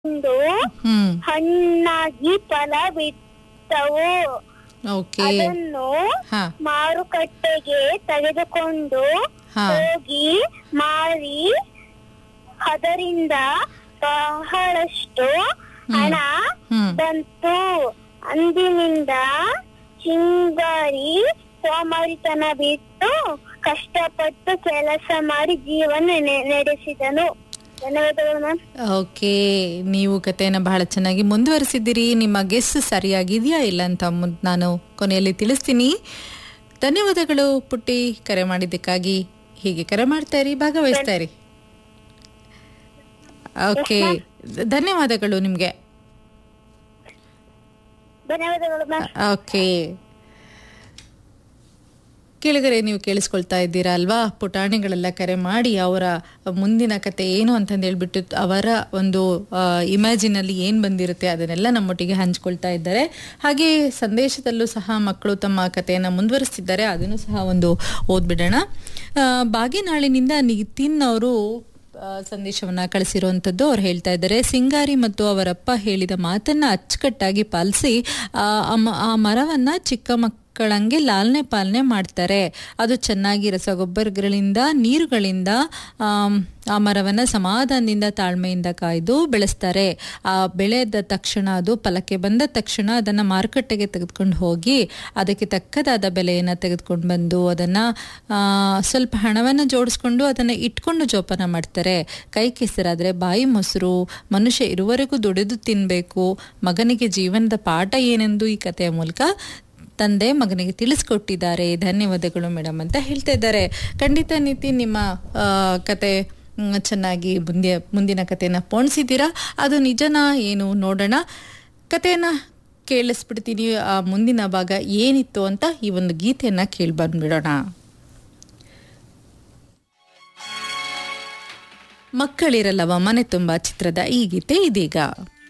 ಒಂದು ಹ್ಮ್ ಹಣ್ಣಾಗಿ ಫಲ ಬಿಟ್ಟವು ಓಕೆ ಅದನ್ನು ಹಾ ಮಾರುಕಟ್ಟೆಗೆ ತೆಗೆದುಕೊಂಡು ಹಾ ಹೋಗಿ ಮಾರಿ ಅದರಿಂದ ಬಹಳಷ್ಟು ಹಣ ಹ್ಮ್ ಬಂತು ಅಂದಿನಿಂದ ಚಿಂಗಾರಿ ಸೋಮಾರಿತನ ಬಿಟ್ಟು ಕಷ್ಟಪಟ್ಟು ಕೆಲಸ ಮಾಡಿ ಜೀವನ ನೆ- ನಡೆಸಿದನು ಧನ್ಯವಾದಗಳು ಮ್ಯಾಮ್ ಓಕೆ ನೀವು ಕಥೆಯನ್ನ ಬಹಳ ಚೆನ್ನಾಗಿ ಮುಂದುವರಿಸಿದ್ದೀರಿ ನಿಮ್ಮ ಗೆಸ್ ಸರಿಯಾಗಿದೆಯಾ ಇಲ್ಲ ಅಂತ ಮುನ್- ನಾನು ಕೊನೆಯಲ್ಲಿ ತಿಳಿಸ್ತೀನಿ ಧನ್ಯವಾದಗಳು ಪುಟ್ಟಿ ಕರೆ ಮಾಡಿದ್ದಕ್ಕಾಗಿ ಹೀಗೆ ಕರೆ ಮಾಡ್ತಾ ಇರಿ ಭಾಗವಹಿಸ್ತಾ ಇರಿ ಓಕೆ ಧನ್ಯವಾದಗಳು ನಿಮಗೆ ಧನ್ಯವಾದಗಳು ಮ್ಯಾಮ್ ಓಕೆ ಕೇಳಿದರೆ ನೀವು ಕೇಳಿಸ್ಕೊಳ್ತಾ ಇದ್ದೀರಾ ಅಲ್ವಾ ಪುಟಾಣಿಗಳೆಲ್ಲ ಕರೆ ಮಾಡಿ ಅವರ ಮುಂದಿನ ಕತೆ ಏನು ಅಂತಂದು ಹೇಳ್ಬಿಟ್ಟು ಅವರ ಒಂದು ಇಮ್ಯಾಜಿನಲ್ಲಿ ಏನು ಬಂದಿರುತ್ತೆ ಅದನ್ನೆಲ್ಲ ನಮ್ಮೊಟ್ಟಿಗೆ ಹಂಚ್ಕೊಳ್ತಾ ಇದ್ದಾರೆ ಹಾಗೆ ಸಂದೇಶದಲ್ಲೂ ಸಹ ಮಕ್ಕಳು ತಮ್ಮ ಕಥೆಯನ್ನು ಮುಂದುವರಿಸ್ತಿದ್ದಾರೆ ಅದನ್ನು ಸಹ ಒಂದು ಓದ್ಬಿಡೋಣ ಆ, ಬಾಗೇನಾಳಿನಿಂದ ನಿತಿನ್ ಅವರು ಆ, ಸಂದೇಶವನ್ನ ಕಳಿಸಿರುವಂಥದ್ದು ಅವ್ರು ಹೇಳ್ತಾ ಇದ್ದಾರೆ ಸಿಂಗಾರಿ ಮತ್ತು ಅವರಪ್ಪ ಹೇಳಿದ ಮಾತನ್ನ ಅಚ್ಚುಕಟ್ಟಾಗಿ ಪಾಲಿಸಿ ಆ ಆ ಮ- ಆ ಮರವನ್ನ ಚಿಕ್ಕ ಮಕ್ಕಳಂಗೆ ಲಾಲನೆ ಪಾಲನೆ ಮಾಡ್ತಾರೆ ಅದು ಚೆನ್ನಾಗಿ ರಸಗೊಬ್ಬರಗಳಿಂದ ನೀರುಗಳಿಂದ ಆಮ್, ಆ ಮರವನ್ನ ಸಮಾಧಾನದಿಂದ ತಾಳ್ಮೆಯಿಂದ ಕಾಯ್ದು ಬೆಳೆಸ್ತಾರೆ ಆ ಬೆಳೆದ ತಕ್ಷಣ ಅದು ಫಲಕ್ಕೆ ಬಂದ ತಕ್ಷಣ ಅದನ್ನ ಮಾರುಕಟ್ಟೆಗೆ ತೆಗೆದುಕೊಂಡು ಹೋಗಿ ಅದಕ್ಕೆ ತಕ್ಕದಾದ ಬೆಲೆಯನ್ನು ತೆಗೆದುಕೊಂಡು ಬಂದು ಅದನ್ನ ಆ, ಸ್ವಲ್ಪ ಹಣವನ್ನು ಜೋಡಿಸ್ಕೊಂಡು ಅದನ್ನ ಇಟ್ಕೊಂಡು ಜೋಪಾನ ಮಾಡ್ತಾರೆ ಕೈ ಕೆಸರಾದ್ರೆ ಬಾಯಿ ಮೊಸರು ಮನುಷ್ಯ ಇರುವವರೆಗೂ ದುಡಿದು ತಿನ್ಬೇಕು ಮಗನಿಗೆ ಜೀವನದ ಪಾಠ ಏನೆಂದು ಈ ಕಥೆಯ ಮೂಲಕ ತಂದೆ ಮಗನಿಗೆ ತಿಳಿಸ್ಕೊಟ್ಟಿದ್ದಾರೆ ಧನ್ಯವಾದಗಳು ಮೇಡಮ್ ಅಂತ ಹೇಳ್ತಾ ಇದ್ದಾರೆ ಖಂಡಿತ ನೀತಿ ನಿಮ್ಮ ಆ, ಕತೆ ಮ್, ಚೆನ್ನಾಗಿ ಮುಂದೆ ಮುಂದಿನ ಕಥೆನ ಪೋಣಿಸಿದ್ದೀರಾ ಅದು ನಿಜನಾ ಏನು ನೋಡೋಣ ಕಥೆಯನ್ನ ಕೇಳಿಸ್ಬಿಡ್ತೀನಿ ಆ ಮುಂದಿನ ಭಾಗ ಏನಿತ್ತು ಅಂತ ಈ ಒಂದು ಗೀತೆಯನ್ನ ಕೇಳಿ ಬಂದ್ಬಿಡೋಣ ಮಕ್ಕಳಿರಲ್ಲವ ಮನೆ ತುಂಬ ಚಿತ್ರದ ಈ ಗೀತೆ ಇದೀಗ